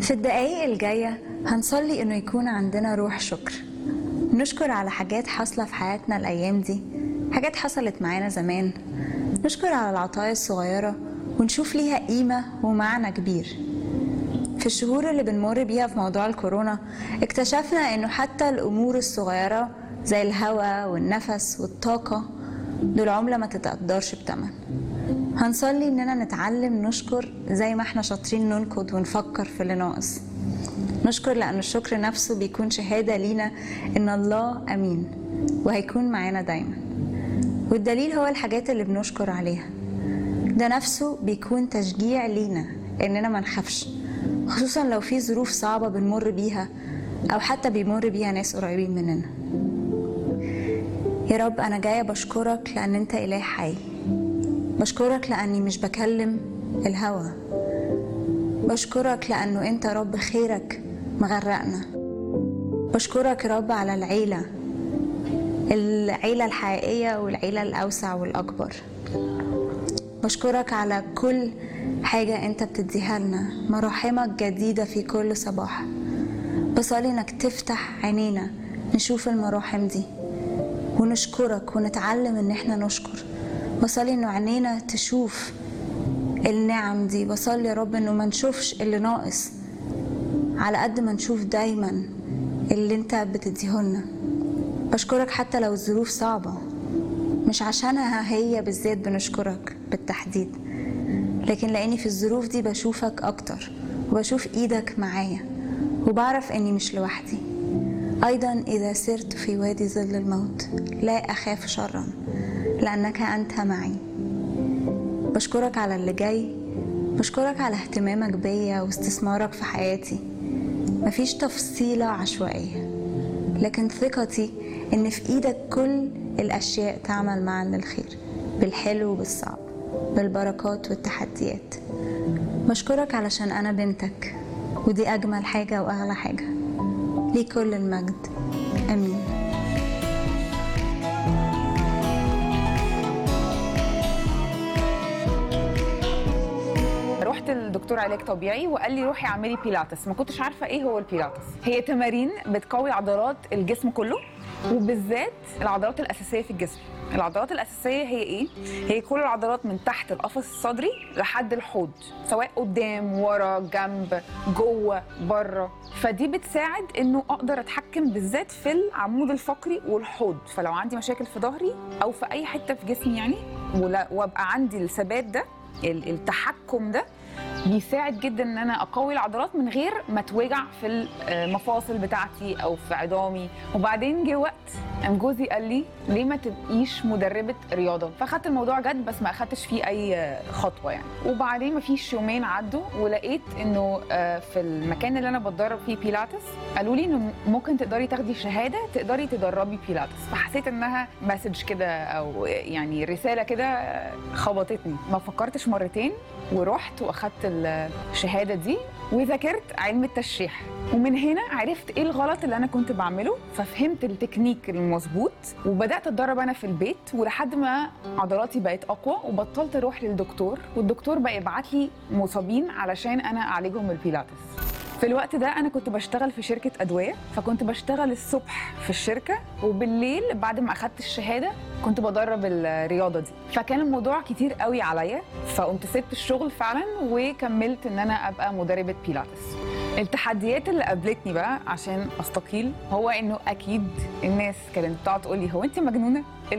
في الدقايق الجاية هنصلي إنه يكون عندنا روح شكر نشكر على حاجات حاصلة في حياتنا الأيام دي حاجات حصلت معانا زمان نشكر على العطايا الصغيرة ونشوف ليها قيمة ومعنى كبير في الشهور اللي بنمر بيها في موضوع الكورونا اكتشفنا إنه حتى الأمور الصغيرة زي الهواء والنفس والطاقة دول عملة ما تتقدرش بتمن هنصلي إننا نتعلم نشكر زي ما احنا شاطرين ننكد ونفكر في اللي ناقص نشكر لأن الشكر نفسه بيكون شهادة لينا إن الله أمين وهيكون معانا دايما والدليل هو الحاجات اللي بنشكر عليها ده نفسه بيكون تشجيع لينا إننا ما نخافش خصوصا لو في ظروف صعبة بنمر بيها أو حتى بيمر بيها ناس قريبين مننا يا رب أنا جاية بشكرك لأن أنت إله حي بشكرك لأني مش بكلم الهوى بشكرك لأنه أنت رب خيرك مغرقنا بشكرك يا رب على العيلة العيلة الحقيقية والعيلة الأوسع والأكبر بشكرك على كل حاجة أنت بتديها لنا مراحمك جديدة في كل صباح بصلي إنك تفتح عينينا نشوف المراحم دي ونشكرك ونتعلم إن إحنا نشكر بصلي إنه عينينا تشوف النعم دي بصلي يا رب إنه ما نشوفش اللي ناقص على قد ما نشوف دايما اللي أنت بتديهولنا بشكرك حتى لو الظروف صعبة مش عشانها هي بالذات بنشكرك بالتحديد لكن لاني في الظروف دي بشوفك اكتر وبشوف ايدك معايا وبعرف اني مش لوحدي ايضا اذا سرت في وادي ظل الموت لا اخاف شرا لانك انت معي بشكرك على اللي جاي بشكرك على اهتمامك بيا واستثمارك في حياتي مفيش تفصيلة عشوائية لكن ثقتي ان في ايدك كل الاشياء تعمل معا للخير بالحلو وبالصعب بالبركات والتحديات بشكرك علشان انا بنتك ودي اجمل حاجه واغلى حاجه ليه كل المجد امين رحت للدكتور علاج طبيعي وقال لي روحي اعملي بيلاتس ما كنتش عارفه ايه هو البيلاتس هي تمارين بتقوي عضلات الجسم كله وبالذات العضلات الاساسيه في الجسم العضلات الاساسيه هي ايه هي كل العضلات من تحت القفص الصدري لحد الحوض سواء قدام ورا جنب جوه بره فدي بتساعد انه اقدر اتحكم بالذات في العمود الفقري والحوض فلو عندي مشاكل في ظهري او في اي حته في جسمي يعني ولا- وابقى عندي الثبات ده ال- التحكم ده بيساعد جدا ان انا اقوي العضلات من غير ما اتوجع في المفاصل بتاعتي او في عظامي وبعدين جه وقت قام جوزي قال لي ليه ما تبقيش مدربه رياضه فاخدت الموضوع جد بس ما اخدتش فيه اي خطوه يعني وبعدين ما فيش يومين عدوا ولقيت انه آه، في المكان اللي انا بتدرب فيه بيلاتس قالوا لي انه ممكن تقدري تاخدي شهاده تقدري تدربي بيلاتس فحسيت انها مسج كده او يعني رساله كده خبطتني ما فكرتش مرتين ورحت واخدت الشهاده دي وذاكرت علم التشريح ومن هنا عرفت ايه الغلط اللي انا كنت بعمله ففهمت التكنيك المظبوط وبدات اتدرب انا في البيت ولحد ما عضلاتي بقت اقوى وبطلت اروح للدكتور والدكتور بقى يبعت لي مصابين علشان انا اعالجهم بالبيلاتس في الوقت ده انا كنت بشتغل في شركه ادويه فكنت بشتغل الصبح في الشركه وبالليل بعد ما اخدت الشهاده كنت بدرب الرياضه دي فكان الموضوع كتير قوي عليا فقمت سبت الشغل فعلا وكملت ان انا ابقى مدربه بيلاتس التحديات اللي قابلتني بقى عشان استقيل هو انه اكيد الناس كانت بتقعد تقول لي هو انت مجنونه